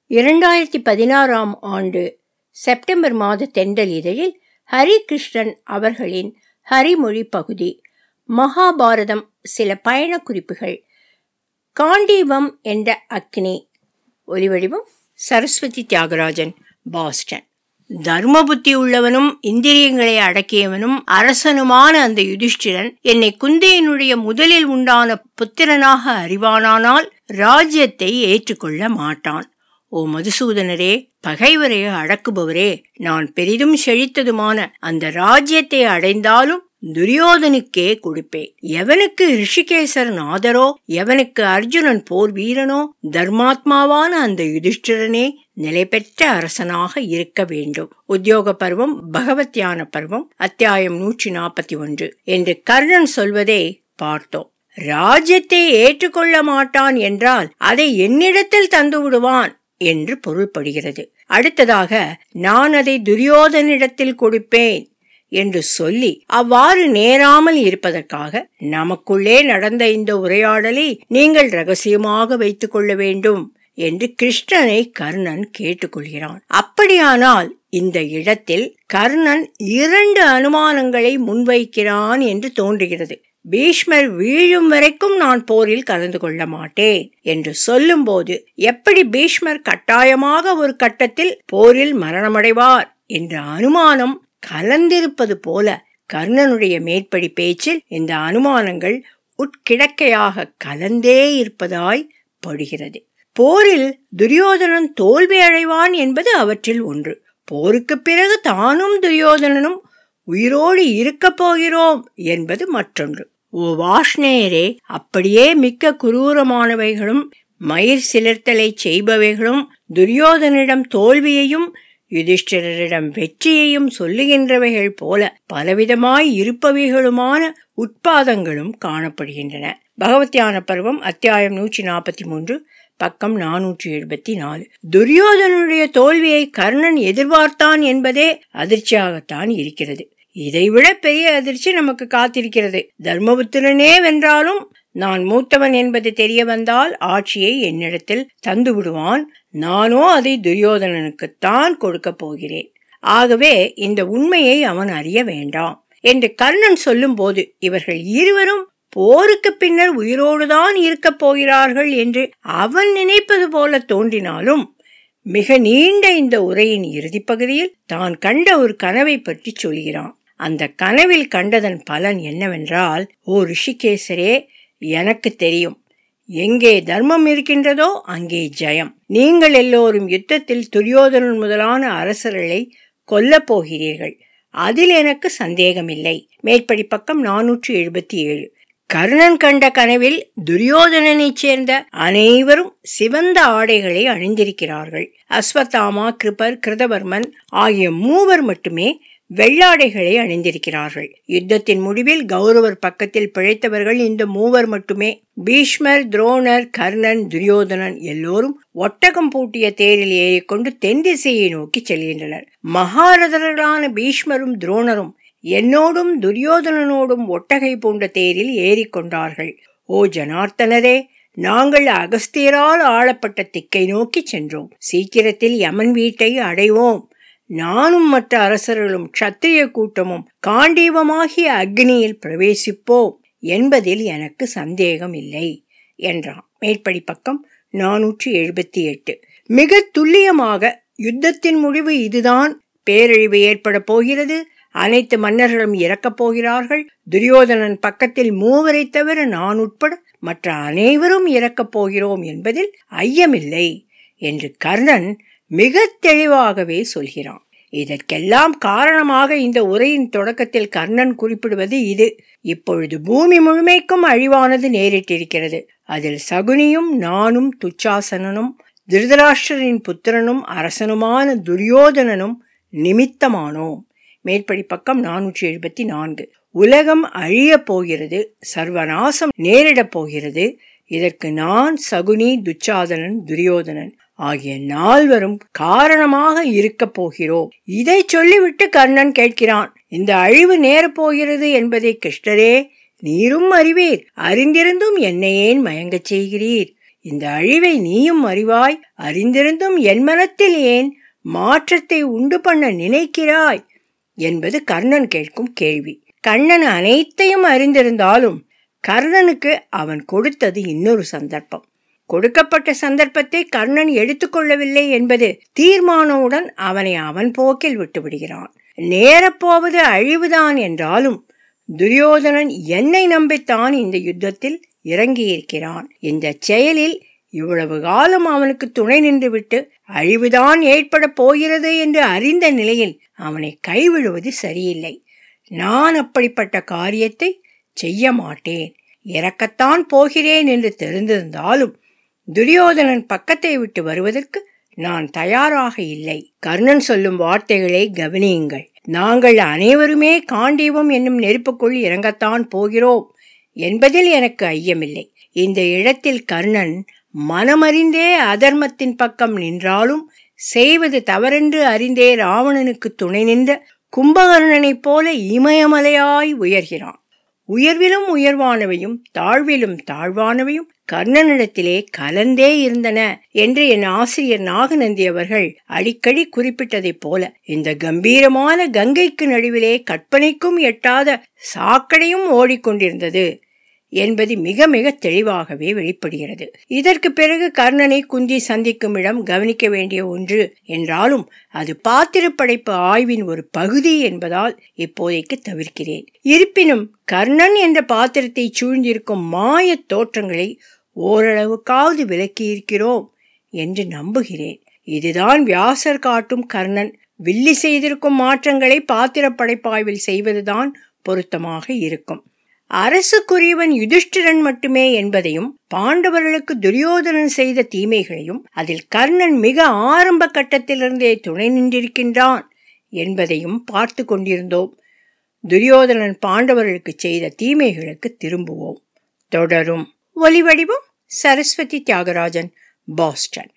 இரண்டாயிரத்தி பதினாறாம் ஆண்டு செப்டம்பர் மாத தென்றல் இதழில் ஹரிகிருஷ்ணன் அவர்களின் ஹரிமொழி பகுதி மகாபாரதம் சில பயண குறிப்புகள் காண்டீபம் என்ற அக்னி ஒலிவடிவம் சரஸ்வதி தியாகராஜன் பாஸ்டன் தர்ம புத்தி உள்ளவனும் இந்திரியங்களை அடக்கியவனும் அரசனுமான அந்த யுதிஷ்டிரன் என்னை குந்தையனுடைய முதலில் உண்டான புத்திரனாக அறிவானானால் ராஜ்யத்தை ஏற்றுக்கொள்ள மாட்டான் ஓ மதுசூதனரே பகைவரை அடக்குபவரே நான் பெரிதும் செழித்ததுமான அந்த ராஜ்யத்தை அடைந்தாலும் துரியோதனுக்கே கொடுப்பேன் எவனுக்கு ரிஷிகேசர் நாதரோ எவனுக்கு அர்ஜுனன் போர் வீரனோ தர்மாத்மாவான அந்த யுதிஷ்டிரனே நிலை பெற்ற அரசனாக இருக்க வேண்டும் உத்தியோக பருவம் பகவத்யான பருவம் அத்தியாயம் நூற்றி நாற்பத்தி ஒன்று என்று கர்ணன் சொல்வதை பார்த்தோம் ராஜ்யத்தை ஏற்றுக்கொள்ள மாட்டான் என்றால் அதை என்னிடத்தில் தந்து விடுவான் என்று பொருள்படுகிறது அடுத்ததாக நான் அதை துரியோதனிடத்தில் கொடுப்பேன் என்று சொல்லி அவ்வாறு நேராமல் இருப்பதற்காக நமக்குள்ளே நடந்த இந்த உரையாடலை நீங்கள் ரகசியமாக வைத்துக் கொள்ள வேண்டும் என்று கிருஷ்ணனை கர்ணன் கேட்டுக்கொள்கிறான் அப்படியானால் இந்த இடத்தில் கர்ணன் இரண்டு அனுமானங்களை முன்வைக்கிறான் என்று தோன்றுகிறது பீஷ்மர் வீழும் வரைக்கும் நான் போரில் கலந்து கொள்ள மாட்டேன் என்று சொல்லும்போது எப்படி பீஷ்மர் கட்டாயமாக ஒரு கட்டத்தில் போரில் மரணமடைவார் என்ற அனுமானம் கலந்திருப்பது போல கர்ணனுடைய மேற்படி பேச்சில் இந்த அனுமானங்கள் உட்கிடக்கையாக கலந்தே இருப்பதாய் படுகிறது போரில் துரியோதனன் தோல்வி அடைவான் என்பது அவற்றில் ஒன்று போருக்கு பிறகு தானும் துரியோதனனும் உயிரோடு இருக்கப் போகிறோம் என்பது மற்றொன்று ஓ வாஷ்ணேயரே அப்படியே மிக்க குரூரமானவைகளும் மயிர் சிலிர்த்தலை செய்பவைகளும் துரியோதனிடம் தோல்வியையும் யுதிஷ்டிரரிடம் வெற்றியையும் சொல்லுகின்றவைகள் போல பலவிதமாய் இருப்பவைகளுமான உட்பாதங்களும் காணப்படுகின்றன பகவத்யான பருவம் அத்தியாயம் நூற்றி நாற்பத்தி மூன்று பக்கம் நானூற்றி எழுபத்தி நாலு துரியோதனுடைய தோல்வியை கர்ணன் எதிர்பார்த்தான் என்பதே அதிர்ச்சியாகத்தான் இருக்கிறது இதைவிட பெரிய அதிர்ச்சி நமக்கு காத்திருக்கிறது தர்மபுத்திரனே வென்றாலும் நான் மூத்தவன் என்பது தெரிய வந்தால் ஆட்சியை என்னிடத்தில் தந்து விடுவான் நானோ அதை துரியோதனனுக்குத்தான் கொடுக்க போகிறேன் ஆகவே இந்த உண்மையை அவன் அறிய வேண்டாம் என்று கர்ணன் சொல்லும்போது இவர்கள் இருவரும் போருக்கு பின்னர் உயிரோடுதான் இருக்கப் போகிறார்கள் என்று அவன் நினைப்பது போல தோன்றினாலும் மிக நீண்ட இந்த உரையின் இறுதி பகுதியில் தான் கண்ட ஒரு கனவை பற்றி சொல்கிறான் அந்த கனவில் கண்டதன் பலன் என்னவென்றால் ஓ ரிஷிகேசரே எனக்கு தெரியும் எங்கே தர்மம் இருக்கின்றதோ அங்கே ஜெயம் நீங்கள் எல்லோரும் யுத்தத்தில் துரியோதனன் முதலான அரசர்களை கொல்லப் போகிறீர்கள் அதில் எனக்கு சந்தேகமில்லை மேற்படி பக்கம் நானூற்றி எழுபத்தி ஏழு கர்ணன் கண்ட கனவில் துரியோதனனைச் சேர்ந்த அனைவரும் சிவந்த ஆடைகளை அணிந்திருக்கிறார்கள் அஸ்வத்தாமா கிருபர் கிருதவர்மன் ஆகிய மூவர் மட்டுமே வெள்ளாடைகளை அணிந்திருக்கிறார்கள் யுத்தத்தின் முடிவில் கௌரவர் பக்கத்தில் பிழைத்தவர்கள் இந்த மூவர் மட்டுமே பீஷ்மர் துரோணர் கர்ணன் துரியோதனன் எல்லோரும் ஒட்டகம் பூட்டிய தேரில் ஏறிக்கொண்டு தென் திசையை நோக்கி செல்கின்றனர் மகாரதர்களான பீஷ்மரும் துரோணரும் என்னோடும் துரியோதனனோடும் ஒட்டகை பூண்ட தேரில் ஏறிக்கொண்டார்கள் ஓ ஜனார்த்தனரே நாங்கள் அகஸ்தியரால் ஆளப்பட்ட திக்கை நோக்கி சென்றோம் சீக்கிரத்தில் யமன் வீட்டை அடைவோம் நானும் மற்ற அரசர்களும் க்ஷத்திரிய கூட்டமும் காண்டீவமாகிய அக்னியில் பிரவேசிப்போம் என்பதில் எனக்கு சந்தேகம் இல்லை என்றான் மேற்படி பக்கம் நானூற்றி எழுபத்தி எட்டு மிக துல்லியமாக யுத்தத்தின் முடிவு இதுதான் பேரழிவு ஏற்பட போகிறது அனைத்து மன்னர்களும் இறக்கப் போகிறார்கள் துரியோதனன் பக்கத்தில் மூவரை தவிர நான் உட்பட மற்ற அனைவரும் இறக்கப் போகிறோம் என்பதில் ஐயமில்லை என்று கர்ணன் மிக தெளிவாகவே சொல்கிறான் இதற்கெல்லாம் காரணமாக இந்த உரையின் தொடக்கத்தில் கர்ணன் குறிப்பிடுவது இது இப்பொழுது பூமி முழுமைக்கும் அழிவானது நேரிட்டிருக்கிறது அதில் சகுனியும் நானும் துச்சாசனனும் திருதராஷ்டிரரின் புத்திரனும் அரசனுமான துரியோதனனும் நிமித்தமானோம் மேற்படி பக்கம் நானூற்றி எழுபத்தி நான்கு உலகம் அழியப் போகிறது சர்வநாசம் நேரிடப் போகிறது இதற்கு நான் சகுனி துச்சாதனன் துரியோதனன் ஆகிய நால்வரும் காரணமாக இருக்கப் போகிறோம் இதை சொல்லிவிட்டு கர்ணன் கேட்கிறான் இந்த அழிவு நேரப்போகிறது என்பதை கிருஷ்ணரே நீரும் அறிவீர் அறிந்திருந்தும் என்னை ஏன் மயங்கச் செய்கிறீர் இந்த அழிவை நீயும் அறிவாய் அறிந்திருந்தும் என் மனத்தில் ஏன் மாற்றத்தை உண்டு பண்ண நினைக்கிறாய் என்பது கர்ணன் கேட்கும் கேள்வி கண்ணன் அனைத்தையும் அறிந்திருந்தாலும் கர்ணனுக்கு அவன் கொடுத்தது இன்னொரு சந்தர்ப்பம் கொடுக்கப்பட்ட சந்தர்ப்பத்தை கர்ணன் எடுத்துக்கொள்ளவில்லை என்பது தீர்மானமுடன் அவனை அவன் போக்கில் விட்டுவிடுகிறான் நேரப்போவது அழிவுதான் என்றாலும் துரியோதனன் என்னை நம்பித்தான் இந்த யுத்தத்தில் இறங்கியிருக்கிறான் இந்த செயலில் இவ்வளவு காலம் அவனுக்கு துணை நின்றுவிட்டு அழிவுதான் ஏற்பட போகிறது என்று அறிந்த நிலையில் அவனை கைவிடுவது சரியில்லை நான் அப்படிப்பட்ட காரியத்தை செய்ய மாட்டேன் இறக்கத்தான் போகிறேன் என்று தெரிந்திருந்தாலும் துரியோதனன் பக்கத்தை விட்டு வருவதற்கு நான் தயாராக இல்லை கர்ணன் சொல்லும் வார்த்தைகளை கவனியுங்கள் நாங்கள் அனைவருமே காண்டீவம் என்னும் நெருப்புக்குள் இறங்கத்தான் போகிறோம் என்பதில் எனக்கு ஐயமில்லை இந்த இடத்தில் கர்ணன் மனமறிந்தே அதர்மத்தின் பக்கம் நின்றாலும் செய்வது தவறென்று அறிந்தே ராவணனுக்கு துணை நின்ற கும்பகர்ணனைப் போல இமயமலையாய் உயர்கிறான் உயர்விலும் உயர்வானவையும் தாழ்விலும் தாழ்வானவையும் கர்ணனிடத்திலே கலந்தே இருந்தன என்று என் ஆசிரியர் நாகநந்தி அவர்கள் அடிக்கடி குறிப்பிட்டதைப் போல இந்த கம்பீரமான கங்கைக்கு நடுவிலே கற்பனைக்கும் எட்டாத சாக்கடையும் ஓடிக்கொண்டிருந்தது என்பது மிக மிக தெளிவாகவே வெளிப்படுகிறது இதற்கு பிறகு கர்ணனை குந்தி சந்திக்கும் இடம் கவனிக்க வேண்டிய ஒன்று என்றாலும் அது பாத்திரப்படைப்பு ஆய்வின் ஒரு பகுதி என்பதால் இப்போதைக்கு தவிர்க்கிறேன் இருப்பினும் கர்ணன் என்ற பாத்திரத்தை சூழ்ந்திருக்கும் மாய தோற்றங்களை ஓரளவுக்காவது விளக்கியிருக்கிறோம் என்று நம்புகிறேன் இதுதான் வியாசர் காட்டும் கர்ணன் வில்லி செய்திருக்கும் மாற்றங்களை பாத்திரப்படைப்பாய்வில் செய்வதுதான் பொருத்தமாக இருக்கும் அரசுக்குரியவன் யுதிஷ்டிரன் மட்டுமே என்பதையும் பாண்டவர்களுக்கு துரியோதனன் செய்த தீமைகளையும் அதில் கர்ணன் மிக ஆரம்ப கட்டத்திலிருந்தே துணை நின்றிருக்கின்றான் என்பதையும் பார்த்து கொண்டிருந்தோம் துரியோதனன் பாண்டவர்களுக்கு செய்த தீமைகளுக்கு திரும்புவோம் தொடரும் ஒலிவடிவம் சரஸ்வதி தியாகராஜன் பாஸ்டன்